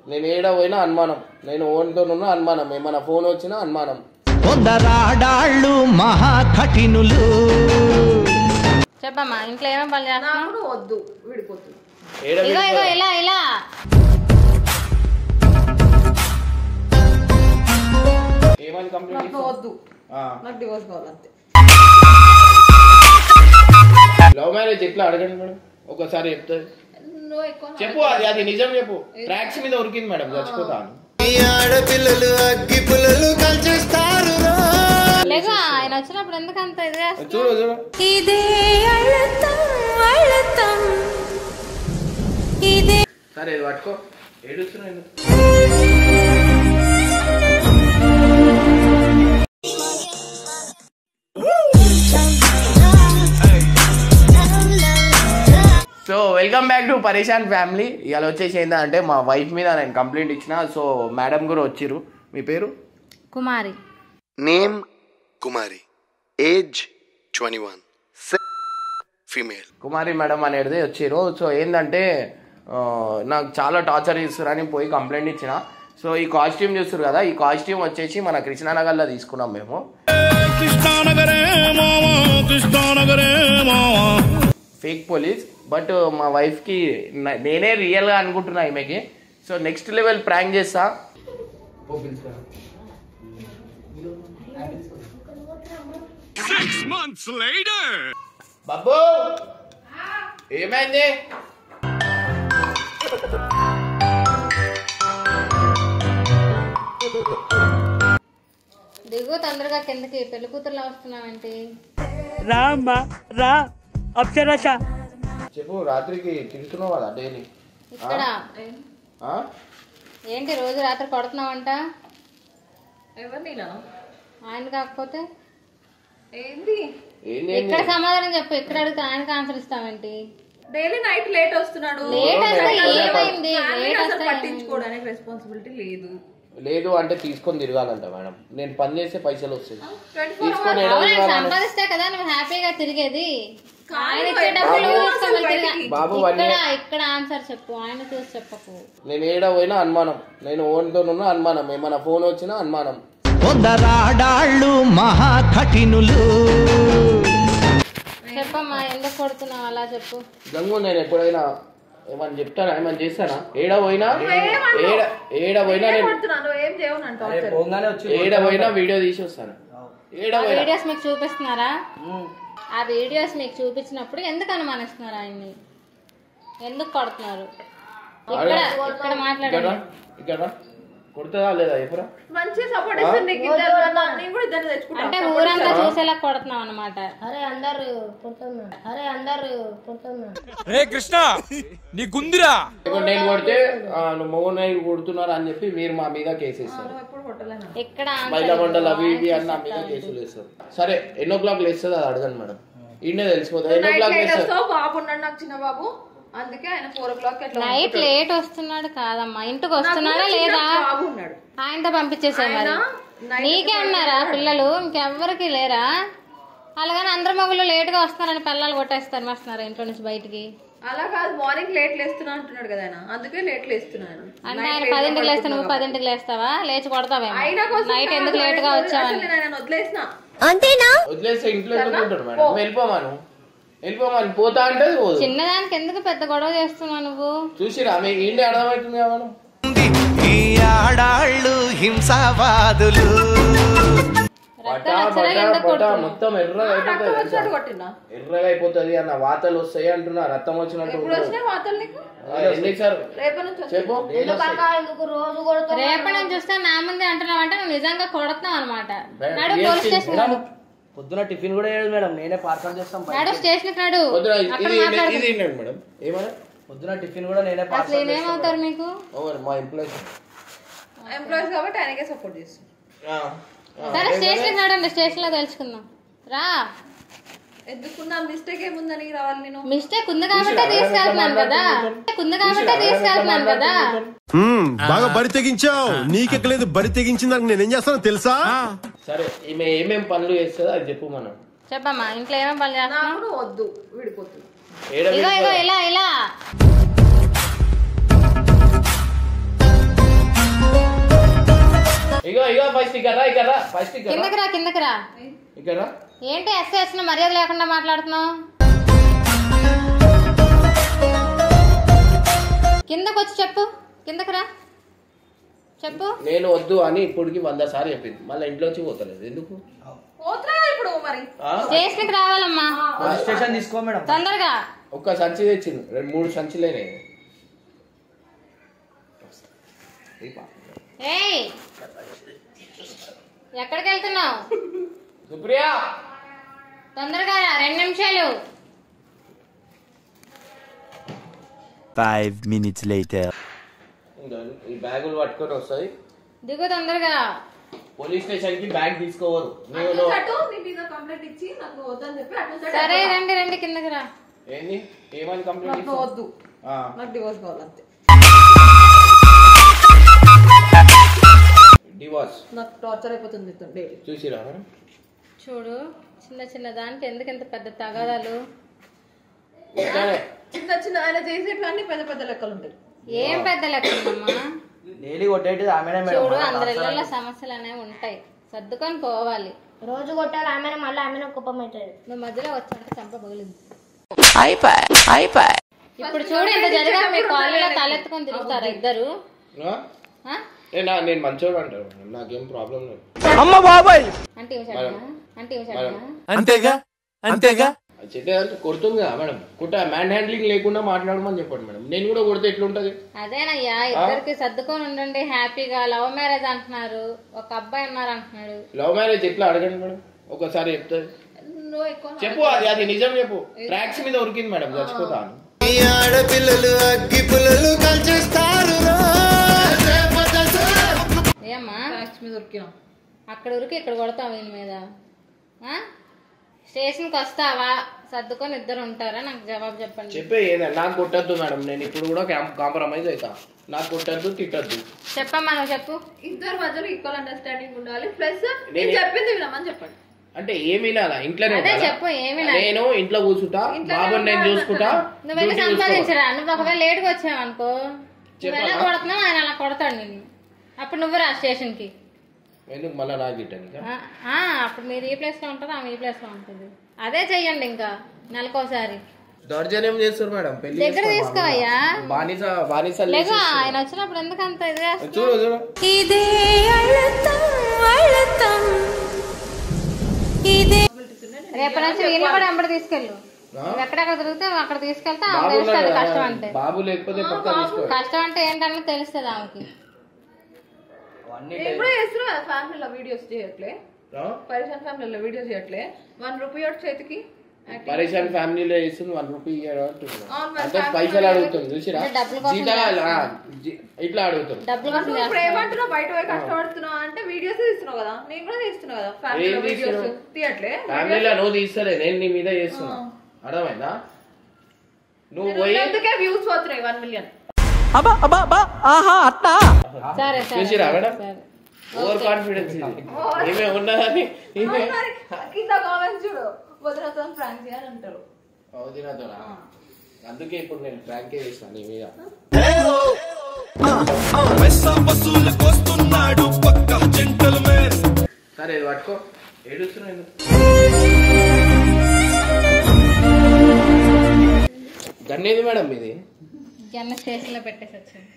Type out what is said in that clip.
నేను ఏడ పోయినా అనుమానం నేను ఓన్తోనున్నా అనుమానం ఏమన్నా ఫోన్ వచ్చినా అనుమానం కొందరాడాళ్ళు మహా కఠినులు చెప్పమ్మా ఇంట్లో ఏమేమి పనులు చేస్తున్నావు నాకు నువ్వు వద్దు విడిపోతుంది ఏడ ఇగో ఇగో ఇలా ఇలా ఏమని కంప్లైంట్ నాకు వద్దు నాకు డివోర్స్ కావాలంతే లవ్ మ్యారేజ్ ఎట్లా అడగండి మేడం ఒకసారి చెప్తుంది నువ్వు ఎక్కువ చెప్పు అది అది నిజం చెప్పు ట్రాక్స్ మీద ఉరికింది మేడం చచ్చిపోతాను ఆడపిల్లలు అగ్గి పుల్లలు కలిచేస్తారు లేక ఆయన వచ్చినప్పుడు ఎందుకు అంత ఇది చేస్తున్నావు? చూడు చూడు ఇదే అళతం అళతం ఇదే సరే ఇది పట్టుకో ఏడుస్తున్నా ఎందుకు? So welcome back to Pareshan family ఇవాళ వచ్చేసి ఏంటంటే మా వైఫ్ మీద నేను కంప్లైంట్ ఇచ్చిన సో మేడం కూడా వచ్చిర్రు మీ పేరు Kumari name Kumari age twenty one female Kumari madam అనేది వచ్చారు సో ఏంటంటే ఆ, నాకు చాలా టార్చర్ చేస్తున్నారని పోయి కంప్లైంట్ ఇచ్చిన సో ఈ కాస్ట్యూమ్ చూస్తారు కదా ఈ కాస్ట్యూమ్ వచ్చేసి మన కృష్ణానగర్లో తీసుకున్నాం మేము ఫేక్ పోలీస్ బట్ మా వైఫ్కి న- నేనే రియల్గా అనుకుంటున్నా ఈమెకి సో నెక్స్ట్ లెవెల్ ప్రాంక్ చేస్తా బాబు ఏమైంది దిగు తొందరగా కిందకి పెళ్లి కూతురులా వస్తున్నావేంటి రా అమ్మా రా అప్సరస చెప్పు రాత్రికి తిరుగుతున్నావు కదా డైలీ ఇక్కడ ఏంటి రోజు రాత్రి కొడుతున్నావంట ఎవరు నేనా ఆయన కాకపోతే ఏంది ఏంది ఇక్కడ సమాధానం చెప్పు ఇక్కడ అడిగితే ఆయనకి ఆన్సర్ ఇస్తావేంటి డైలీ నైట్ లేట్ వస్తున్నాడు లేట్ వస్తే ఏమైంది Family లేట్ అసలు వస్తే పట్టించుకోవడానికి రెస్పాన్సిబిలిటీ లేదు లేదు అంటే తీసుకొని తిరగాలంట మేడం నేను పని చేస్తే పైసలు వస్తాయి ట్వంటీ ఫోర్ తీసుకొని ఏడ అవును తిరగాలని? సంపాదిస్తే కదా నువ్వు హ్యాపీగా తిరిగేది ఆయన కానీ ఇచ్చే డబ్బులు బాబు తీసుకొని అసలు తిరిగా- బయటికి. బాబు వన్ ఇక్కడ ఇక్కడ ఆన్సర్ చెప్పు ఆయన చూసి చెప్పకు నేను ఏడ పోయినా అనుమానం నేను ఓన్తోనున్నా అనుమానం ఏమన్నా ఫోన్ వచ్చినా అనుమానం కొందరాడాళ్ళు మహా కఠినులు చెప్పమ్మా ఎందుకు కొడుతున్నావు అలా చెప్పు గంగు నేను ఎప్పుడైనా ఏమన్నా చెప్తానా ఏమన్నా చేస్తానా ఏడ పోయినా ఏడ ఏడ పోయినా నేను కొడుతున్నాను ఏం చేయవు నన్ను టార్చర్ ఏడ పోయినా వీడియో తీసి వస్తాను ఏడ ఆ పోయినా వీడియోస్ మీకు చూపిస్తున్నారా ఆ వీడియోస్ మీకు చూపించినప్పుడు ఎందుకు అనుమానిస్తున్నారు ఆయన్ని ఎందుకు కొడుతున్నారు ఇక్కడ ఇక్కడ ఇక్కడ మాట్లాడండి రా, ఇక్కడ రా. కొడుతుందా లేదా ఎప్పుడా మంచి సపోర్ట్ ఇస్తుంది నీకు ఇద్దరు నా- నేను కూడా ఇద్దరు తెచ్చుకుంటాను అంటే ఊరంతా చూసేలా కొడుతున్నాం అనమాట అరే అందరు పుడుతున్నారు అరే అందరు పుడుతున్నారు రే కృష్ణ నీకుందిరా ఇప్పుడు నేను కొడితే ఆ, నువ్వు మోహన్ అయ్యి కొడుతున్నారు అని చెప్పి మీరు మా మీద కేసు వేస్తారు ఎప్పుడు కొట్టలేను ఇక్కడ బయట మంటలు అవి ఇవి అన్న నా మీద కేసులు వేస్తారు సరే ఎన్నో క్లాక్ లేస్తుంది అది అడగండి మేడం ఇండే తెలిసిపోతుంది ఎన్నో నైట్ క్లాక్ లేట్ లేస్తుంది వస్తావు బాబు ఉన్నాడు నాకు చిన్న బాబు అందుకే ఆయన ఫోర్ ఓ క్లాక్ అట్లా నైట్ లేట్ వస్తున్నాడు కాదమ్మా ఇంటికి వస్తున్నాడా లేదా బాబు ఉన్నాడు ఆయనతో పంపించేసే మరి night నీకే ఉన్నారా పిల్లలు ఇంకెవ్వరికి లేరా అలాగని అందరు మగుళ్ళు లేట్ గా వస్తున్నారని పిల్లలు కొట్టేస్తారు వస్తున్నారు ఇంట్లో నుంచి బయటికి అలా కాదు మార్నింగ్ లేట్ లేస్తున్నా అంటున్నాడు కదా ఆయన అందుకే లేట్ లేస్తున్నాను అంటే ఆయన పదింటికి లేస్తే నువ్వు పదింటికి లేస్తావా లేచి కొడతావేమో అయినా కోసం నైట్ ఎందుకు కాదు, లేట్ గా అసలు వచ్చావని నేను ఆయన వదిలేసిన వదిలేస్తే ఇంట్లో ఎందుకు ఉంటాడు మేడం వెళ్ళిపోమాను వెళ్ళిపోమాను పోతా అంటే పోదు చిన్నదానికి ఎందుకు పెద్ద గొడవ చేస్తున్నావు నువ్వు చూసిరా మీ ఇండి అర్థమవుతుంది కదా మేడం ఈ ఆడాళ్ళు హింసావాదులు బట రక్తం వచ్చేలా బట ఎందుకు బట కొడుతున్నావు? మొత్తం ఎర్రగా అయిపోతుంది తెలుసా? వచ్చినట్టు కొట్టినా ఎర్రగా అయిపోతుంది అన్న వాతలు వస్తాయి అంటున్నా రక్తం వచ్చినట్టు ఇప్పుడు వచ్చిన వార్తలు నీకు ఎందుకు సార్ రేపటి నుంచి వస్తాయి. చెప్పు ఎందుకు రోజు కొడుతూ రేపటి నుంచి చూస్తే నా ముందే అంటున్నావు అంటే నువ్వు నిజంగా కొడుతున్నావు అనమాట మేడం, నడు yes, police yes, station madam. నడు. పొద్దున టిఫిన్ కూడా వేయదు మేడం నేనే పార్సల్ చేస్తాం బయట. నడు స్టేషన్ నడు వద్దురా అక్కడ ఇది మాట్లాడు ఇది ఏంటండి మేడం ఏమన్నా పొద్దున టిఫిన్ కూడా నేనే అసలు పార్సల్ చేస్తాం ఏమవుతారు మీకు ఓవర్ మా ఎంప్లాయీస్ ఎంప్లాయీస్ కాబట్టి ఆయనకే సపోర్ట్ చేస్తాం సరే స్టేషన్ నడండి స్టేషన్ లో తెలుసుకుందాం రా ఎందుకున్నా మిస్టేక్ ఏముందని రావాలి నేను మిస్టేక్ ఉంది కాబట్టే తీసుకెళ్తున్నాను కదా మిస్టేక్ ఉంది కాబట్టే తీసుకెళ్తున్నాను కదా బాగా బరి తెగించావు నీకెక్కలేదు బరి తెగించిన దానికి నేనేం చేస్తానో తెలుసా సరే ఈమె ఏమేం పనులు చేస్తుందో అది చెప్పు మనం చెప్పమ్మా ఇంట్లో ఏమేమి పనులు చేస్తున్నావు నాకు నువ్వు వద్దు విడిపోతుంది ఏడ ఇగో ఇగో ఇలా ఇలా ఇగో ఇగో ఫస్ట్ ఇక్కడ రా ఇక్కడ రా ఫస్ట్ ఇక్కడ రా. కిందకి రా కిందకి రా ఇక్కడ రా. ఏంటి ఎస్ఐ వచ్చిన మర్యాద లేకుండా మాట్లాడుతున్నావు కిందకి వచ్చి చెప్పు కిందకి రా చెప్పు నేను వద్దు అని ఇప్పటికి వంద సార్లు చెప్పింది మళ్ళీ ఇంట్లో వచ్చి పోతలేదు ఎందుకు పోతున్నా ఇప్పుడు మరి ఆ? స్టేషన్కి రావాలమ్మా స్టేషన్ తీసుకో మేడం తొందరగా ఒక్క సంచి తెచ్చింది రెండు మూడు సంచులేనే ఏయ్ ఎక్కడికి వెళ్తున్నావు సుప్రియా తొందరగా రా రెండు నిమిషాలు Five minutes later. ఇంకా ఈ బ్యాగులు పట్టుకొని వస్తాయి దిగు తొందరగా పోలీస్ స్టేషన్ కి బ్యాగ్ తీసుకోవరు అటు నేను అటు నీ మీద కంప్లైంట్ ఇచ్చి నాకు వద్దని చెప్పి అటు సైడ్ సరే రండి రండి కిందకి రా ఏంది ఏమని కంప్లైంట్ నాకు వద్దు ఆ. నాకు డివోర్స్ కావాలంతే డివోర్స్ నాకు టార్చర్ అయిపోతుంది డైలీ చూసిరా మేడం చూడు చిన్న చిన్న దానికి ఎందుకు ఇంత పెద్ద తగాదాలు ఇట్లానే చిన్న చిన్న ఆయన చేసేటివన్నీ పెద్ద పెద్ద లెక్కలు ఉంటాయి ఏం పెద్ద లెక్కమ్మా డైలీ కొట్టేది ఆమెనే మేడం చూడు అందరి ఇళ్ళలో సమస్యలు అనేవి ఉంటాయి సర్దుకొని పోవాలి రోజు కొట్టాలి ఆమెను మళ్ళీ ఆమెను కుప్పం అవుతుంది నువ్వు మధ్యలో వచ్చాంటే చంప పగిలింది ఇప్పుడు చూడు ఇంత జరిగా మీ కాలనీలో తలెత్తుకొని తిరుగుతారా ఇద్దరు ఆ? ఆ? ఏ నా నేను మంచోడు అంటారు మేడం నాకేం ప్రాబ్లం లేదు అంటే ఏమి చెప్పనా అంటే ఏమి చెప్పనా అంతేగా అంతేగా అది చెప్పేదంటే కొడుతుంది కదా మేడం కుట్ట మ్యాన్ హ్యాండ్లింగ్ లేకుండా మాట్లాడమని చెప్పండి మేడం నేను కూడా కొడితే ఎట్లుంటది అదేనయ్యా ఇద్దరికి సర్దుకొని ఉండండి హ్యాపీగా లవ్ మ్యారేజ్ అంటున్నారు ఒక అబ్బాయి ఉన్నారు అంటున్నాడు లవ్ మ్యారేజ్ ఎట్లా అడగండి మేడం ఒకసారి చెప్తుంది నువ్వు ఎక్కువ చెప్పు అది అది నిజం చెప్పు ట్రాక్స్ మీద ఉరికింది మేడం చచ్చిపోతాను ఈ ఆడపిల్లలు అగ్గి పుల్లలు కాల్చేస్తారు ఏమ్మా ట్యాక్స్ మీద ఉరికినా అక్కడ ఉరికి ఇక్కడ కొడతావు వీని మీద ఆ? స్టేషన్కి వస్తావా సర్దుకొని ఇద్దరు ఉంటారా నాకు జవాబు చెప్పండి చెప్పే ఏదైనా నాకు కొట్టద్దు మేడం నేను ఇప్పుడు కూడా కాంప్రమైజ్ అవుతా నాకు కొట్టద్దు తిట్టద్దు చెప్పమ్మా నువ్వు చెప్పు ఇద్దరు మధ్యలో ఈక్వల్ అండర్స్టాండింగ్ ఉండాలి ప్లస్ నేను నేను- చెప్పింది వినమని చెప్పండి అంటే ఏమి వినాలా ఇంట్లోనే అదే ఉండాలా? చెప్పు ఏమి వినాలి? నేను ఇంట్లో కూర్చుంటా బాబుని నేను చూసుకుంటా నువ్వు వెళ్ళి డ్యూటీ చూసుకోవాలి. సంపాదించరా నువ్వు ఒకవేళ లేట్గా వచ్చావు అనుకో నువ్వు ఎలా చెప్పాలా? కొడుతున్నావు ఆయన అలా కొడతాడు నిన్ను అప్పుడు నువ్వు రా స్టేషన్కి ఎందుకు మళ్ళీ నాకు తిట్టాను ఆ, ఆ, అప్పుడు మీరు ఈ ప్లేస్లో ఉంటారు ఆమె ఈ ప్లేస్లో ఉంటుంది అదే చెయ్యండి ఇంకా నెలకోసారి దౌర్జన్యం చేస్తారు మేడం పెళ్లి దగ్గర చేసుకో తీసుకో బాబు. అయ్యా బానిస బానిస లేక ఆయన వచ్చినప్పుడు ఎందుకు అంత ఇది చేస్తున్నావు? చూడు చూడు ఇదే అళతం అళతం ఇదే రేపటి నుంచి వీళ్ళు కూడా వెంబడి తీసుకెళ్ళు నువ్వు ఎక్కడెక్కడ తిరిగితే అక్కడ తీసుకెళ్తే ఆమె బాబు తెలుస్తుంది ఉన్నాడు కష్టం కదా, అంటే బాబు లేకపోతే పక్క తీసుకో కష్టం అంటే ఏంటని తెలుస్తుంది ఆమెకి నేను కూడా చేస్తున్నా కదా ఫ్యామిలీలో వీడియోస్ చేయట్లే ఆ? పరిశాన్ ఫ్యామిలీలో వీడియోస్ చేయట్లే వన్ రూపీ ఒకటి చేతికి పరేషాన్ ఫ్యామిలీలో వేస్తుంది వన్ రూపీ ఇయ్యాడు అంటున్నాడు. అవును, మరి అంటే family పైసలు లో అడుగుతుంది చూసిరా అంటే డబ్బుల కోసం జీతాలు ఆ, జీ- ఇట్లా అడుగుతుంది డబ్బులు కోసం నువ్వు ఇప్పుడు చేస్తున్నావు. ఏమంటున్నావు బయట పోయి కష్టపడుతున్నావు అంటే వీడియోస్ తీస్తున్నావు కదా నేను కూడా తీస్తున్నా కదా ఫ్యామిలీలో ఏం వీడియోస్ తీస్తున్నావు? తీయట్లే ఫ్యామిలీలో నువ్వు తీస్తలే నేను నీ మీద చేస్తున్నా అర్థమైందా నువ్వు నేను పోయి ఉన్నందుకే వ్యూస్ పోతున్నాయి వన్ మిలియన్ సరే సరే చూసిరా మేడం సరే ఓవర్ కాన్ఫిడెన్స్ ఇది ఏమే ఉన్నదని ఈమె కింద కామెంట్స్ చూడు వదిలేస్తాం ప్రాంక్ చేయాలి అంటారు అవుదినాతోనా అందుకే ఇప్పుడు నేను ప్రాంకే చేస్తాను నీ మీద సరే ఇది పట్టుకో ఏడుస్తున్నావు ఎందుకు? గన్నేది మేడం ఇది జన్న స్టేషన్లో పెట్టేసి వచ్చింది